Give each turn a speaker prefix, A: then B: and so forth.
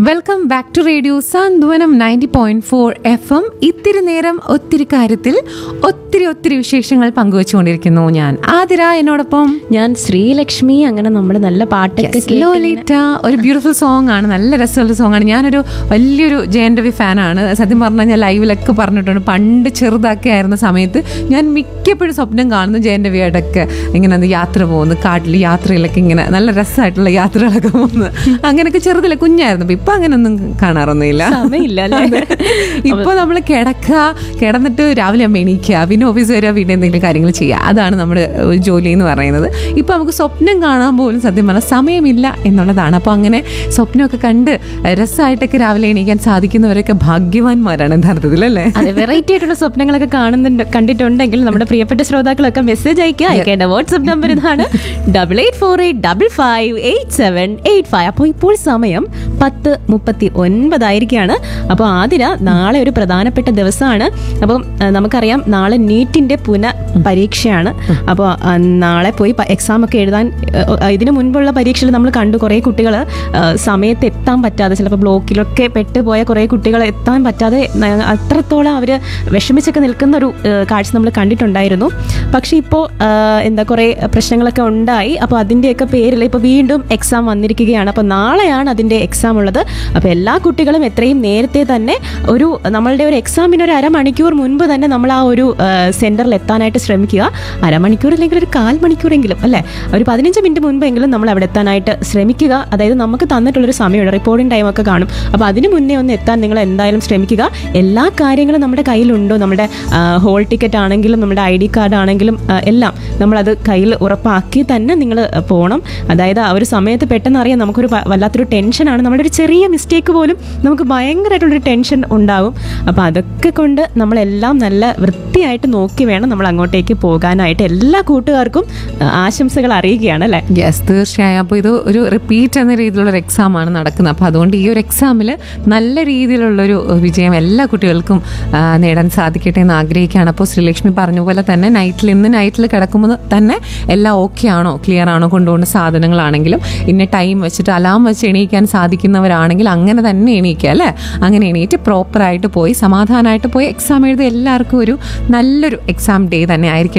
A: welcome back to radio Santhwanam ninety point four F M ഇത്തിരി നേരം ഒത്തിരി കാര്യത്തിൽ ഒത്തിരി ഒത്തിരി വിശേഷങ്ങൾ പങ്കുവച്ചുകൊണ്ടിരിക്കുന്നു ഞാൻ ആതിര എന്നോടൊപ്പം
B: ഞാൻ ശ്രീലക്ഷ്മി അങ്ങനെ നമ്മൾ നല്ല പാട്ടൊക്കെ കേട്ട്
A: ലോലിറ്റ ഒരു ബ്യൂട്ടിഫുൾ സോങ് ആണ് നല്ല രസമുള്ള സോങ് ആണ് ഞാനൊരു വലിയൊരു ജയൻ രവി ഫാനാണ് സത്യം പറഞ്ഞാൽ ഞാൻ ലൈവിലൊക്കെ പറഞ്ഞിട്ടുണ്ട് പണ്ട് ചെറുതൊക്കെ ആയിരുന്ന സമയത്ത് ഞാൻ മിക്കപ്പോഴും സ്വപ്നം കാണുന്നു ജയൻ രവിയായിട്ടൊക്കെ ഇങ്ങനെ ഒന്ന് യാത്ര പോകുന്നു കാട്ടിൽ യാത്രയിലൊക്കെ ഇങ്ങനെ നല്ല രസമായിട്ടുള്ള യാത്രകളൊക്കെ പോകുന്നു അങ്ങനെയൊക്കെ ചെറുതിലെ കുഞ്ഞായിരുന്നു ഇപ്പൊ അങ്ങനെയൊന്നും കാണാറൊന്നുമില്ല
B: സമയമില്ല അല്ലേ
A: ഇപ്പൊ നമ്മൾ കിടക്കുക കിടന്നിട്ട് രാവിലെ ആകുമ്പോൾ എണീക്കുക പിന്നെ ഓഫീസ് വരിക പിന്നെ എന്തെങ്കിലും കാര്യങ്ങൾ ചെയ്യുക അതാണ് നമ്മുടെ ഒരു ജോലി എന്ന് പറയുന്നത് ഇപ്പൊ നമുക്ക് സ്വപ്നം കാണാൻ പോലും സത്യം പറഞ്ഞാൽ സമയമില്ല എന്നുള്ളതാണ് അപ്പോൾ അങ്ങനെ സ്വപ്നമൊക്കെ കണ്ട് രസമായിട്ടൊക്കെ രാവിലെ എണീക്കാൻ സാധിക്കുന്നവരൊക്കെ ഭാഗ്യവാന്മാരാണ് യഥാർത്ഥത്തിൽ അല്ലേ
B: അതെ വെറൈറ്റി ആയിട്ടുള്ള സ്വപ്നങ്ങളൊക്കെ കാണുന്നുണ്ട് കണ്ടിട്ടുണ്ടെങ്കിൽ നമ്മുടെ പ്രിയപ്പെട്ട ശ്രോതാക്കളൊക്കെ മെസ്സേജ് അയക്കുക അയക്കേണ്ട വാട്സ്ആപ്പ് നമ്പർ ഇതാണ് double eight four eight double five eight seven eight five അപ്പോൾ ഇപ്പോൾ സമയം പത്ത് മുപ്പത്തി ഒൻപതായിരിക്കുകയാണ് അപ്പോൾ ആതിര നാളെ ഒരു പ്രധാനപ്പെട്ട ദിവസമാണ് അപ്പം ആ, നമുക്കറിയാം നാളെ നീറ്റിന്റെ പുന പരീക്ഷയാണ് അപ്പോൾ ആ, നാളെ പോയി എക്സാം ഒക്കെ എഴുതാൻ ആ, ഇതിനു മുൻപുള്ള പരീക്ഷയിൽ നമ്മൾ കണ്ടു കുറേ കുട്ടികൾ സമയത്ത് എത്താൻ പറ്റാതെ ചിലപ്പോൾ ബ്ലോക്കിലൊക്കെ പെട്ടുപോയ കുറേ കുട്ടികൾ എത്താൻ പറ്റാതെ ന- അത്രത്തോളം അവർ വിഷമിച്ചൊക്കെ നിൽക്കുന്ന ഒരു ആ, കാഴ്ച നമ്മൾ കണ്ടിട്ടുണ്ടായിരുന്നു പക്ഷേ ഇപ്പോൾ എന്താ കുറേ പ്രശ്നങ്ങളൊക്കെ ഉണ്ടായി അപ്പോൾ അതിൻ്റെയൊക്കെ പേരിൽ ഇപ്പോൾ വീണ്ടും എക്സാം വന്നിരിക്കുകയാണ് അപ്പോൾ നാളെയാണ് അതിൻ്റെ എക്സാം ഉള്ളത് അപ്പോൾ എല്ലാ കുട്ടികളും എത്രയും നേരത്തെ തന്നെ ഒരു നമ്മളുടെ ഒരു എക്സാമിന് ഒരു അരമണിക്കൂർ മുൻപ് തന്നെ നമ്മൾ ആ ഒരു സെൻറ്ററിൽ എത്താനായിട്ട് ശ്രമിക്കുക അരമണിക്കൂർ അല്ലെങ്കിൽ ഒരു കാൽ മണിക്കൂറെങ്കിലും അല്ലേ ഒരു പതിനഞ്ച് മിനിറ്റ് മുൻപെങ്കിലും നമ്മൾ അവിടെ എത്താനായിട്ട് ശ്രമിക്കുക അതായത് നമുക്ക് തന്നിട്ടുള്ളൊരു സമയമുണ്ട് റിപ്പോർട്ടിംഗ് ടൈമൊക്കെ കാണും അപ്പോൾ അതിന് മുന്നേ ഒന്ന് എത്താൻ നിങ്ങൾ എന്തായാലും ശ്രമിക്കുക എല്ലാ കാര്യങ്ങളും നമ്മുടെ കയ്യിലുണ്ടോ നമ്മുടെ ഹോൾ ടിക്കറ്റ് ആണെങ്കിലും നമ്മുടെ ഐ ഡി കാർഡ് ആണെങ്കിലും ആ, എല്ലാം നമ്മളത് കയ്യിൽ ഉറപ്പാക്കി തന്നെ നിങ്ങൾ പോകണം അതായത് ആ ഒരു സമയത്ത് പെട്ടെന്ന് അറിയാം നമുക്കൊരു വ- വല്ലാത്തൊരു ടെൻഷനാണ് നമ്മുടെ ഒരു ചെറിയ മിസ്റ്റേക്ക് പോലും നമുക്ക് ഭയങ്കരമായിട്ടുള്ളൊരു ടെൻഷൻ ഉണ്ടാവും അപ്പോൾ അതൊക്കെ കൊണ്ട് നമ്മളെല്ലാം നല്ല വൃത്തിയായിട്ട് നോക്കി വേണം നമ്മൾ അങ്ങോട്ടേക്ക് പോകാനായിട്ട് എല്ലാ കൂട്ടുകാർക്കും ആ, ആശംസകൾ അറിയിക്കുകയാണ് അല്ലേ
A: യെസ് തീർച്ചയായും അപ്പോൾ ഇത് ഒരു റിപ്പീറ്റ് എന്ന രീതിയിലുള്ള ഒരു എക്സാം ആണ് നടക്കുന്നത് അപ്പോൾ അതുകൊണ്ട് ഈ ഒരു എക്സാമിൽ നല്ല രീതിയിലുള്ളൊരു വിജയം എല്ലാ കുട്ടികൾക്കും ആ, നേടാൻ സാധിക്കട്ടെ എന്ന് ആഗ്രഹിക്കുകയാണ് അപ്പോൾ ശ്രീലക്ഷ്മി പറഞ്ഞ പോലെ തന്നെ നൈറ്റിൽ ഇന്ന് നൈറ്റിൽ കിടക്കുമ്പോൾ തന്നെ എല്ലാം ഓക്കെ ആണോ ക്ലിയർ ആണോ കൊണ്ടുപോകുന്ന സാധനങ്ങളാണെങ്കിലും ഇന്ന ടൈം വെച്ചിട്ട് അലാം വെച്ച് എണീക്കാൻ സാധിക്കുന്നവരാണെങ്കിൽ അങ്ങനെ തന്നെ എണീക്കുക അല്ലേ അങ്ങനെ എണീറ്റ് പ്രോപ്പറായിട്ട് പോയി സമാധാനമായിട്ട് പോയി എക്സാം എഴുതി എല്ലാവർക്കും ഒരു നല്ലൊരു എക്സാം ഡേ തന്നെ ആയിരിക്കട്ടെ